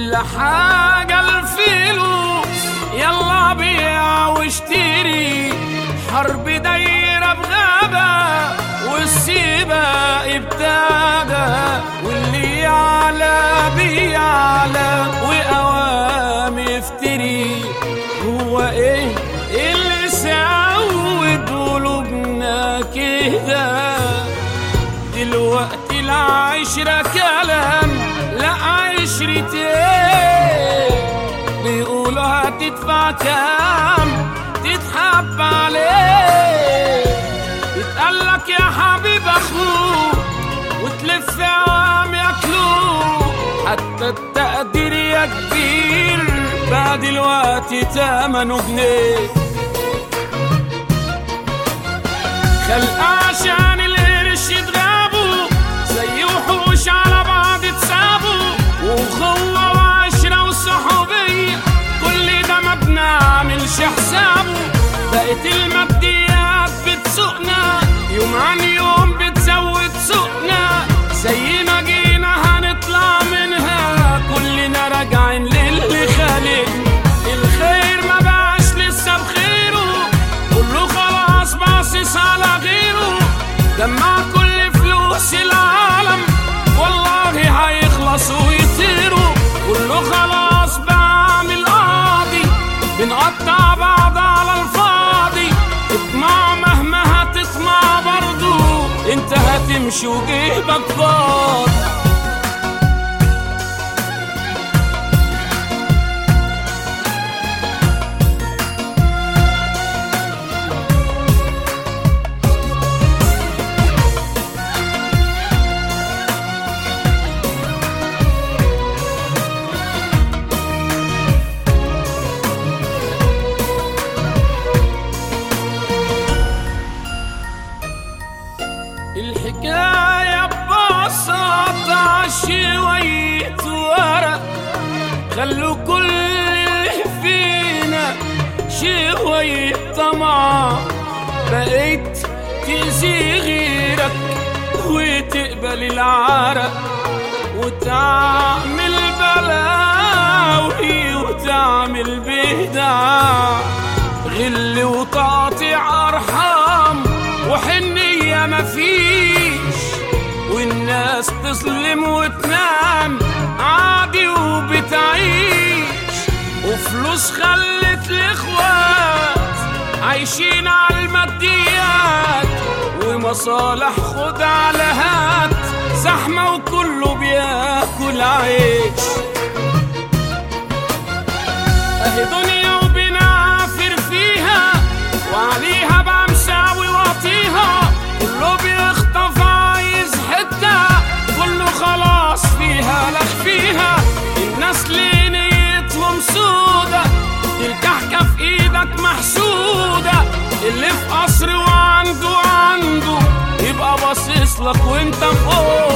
كل حاجة الفلوس يلا بيع واشتري حرب دايرة بغابة والسباق ابتدى واللي يعلى بيعلى وقوام يفتري هو ايه اللي سعود قلوبنا كده دلوقتي العشرة كلام لا عشرة ايه بيقولوا هتدفع كام تتحب عليه يتقالك يا حبيب اخوك وتلف عوام ياكلوك حتى التقدير يا كبير بقى دلوقتي تمنه جنيه خلق عشان القرش يتغابوا زي وحوش على بعض اتسابوا وأخوة وعشرة وصحوبية كل ده ما بنعملش حسابه بقت الماديات بتسوقنا يوم عن يوم بتزود سوقنا زي ما جينا هنطلع منها كلنا راجعين للي خالقنا الخير ما بقاش لسه بخيره كله خلاص باصص على غيره جمع كل فلوس العالم والله هيخلص ويطيروا كله خلاص بعمل قاضي بنقطع بعض على الفاضي اطمع مهما هتطمع برضو انت هتمشي وجيبك فاضي الحكاية ببساطة عشوية ورق خلوا كل اللي فينا شوية طمع بقيت تأذي غيرك وتقبل العرق وتعمل بلاوي وتعمل بدع غل وتقطيع أرحام وحنية مفيش والناس تظلم وتنام عادي وبتعيش وفلوس خلت الإخوات عايشين على الماديات ومصالح خد على هات زحمة وكله بياكل عيش اهي دنيا وبنعافر فيها وعليها بمساوي واطيها كله بيخطف عايز حتة كله خلاص فيها لك فيها الناس ليه نيتهم سودة الكحكة في ايدك محسودة اللي في قصر وعنده عنده يبقى باصص لك وانت فوق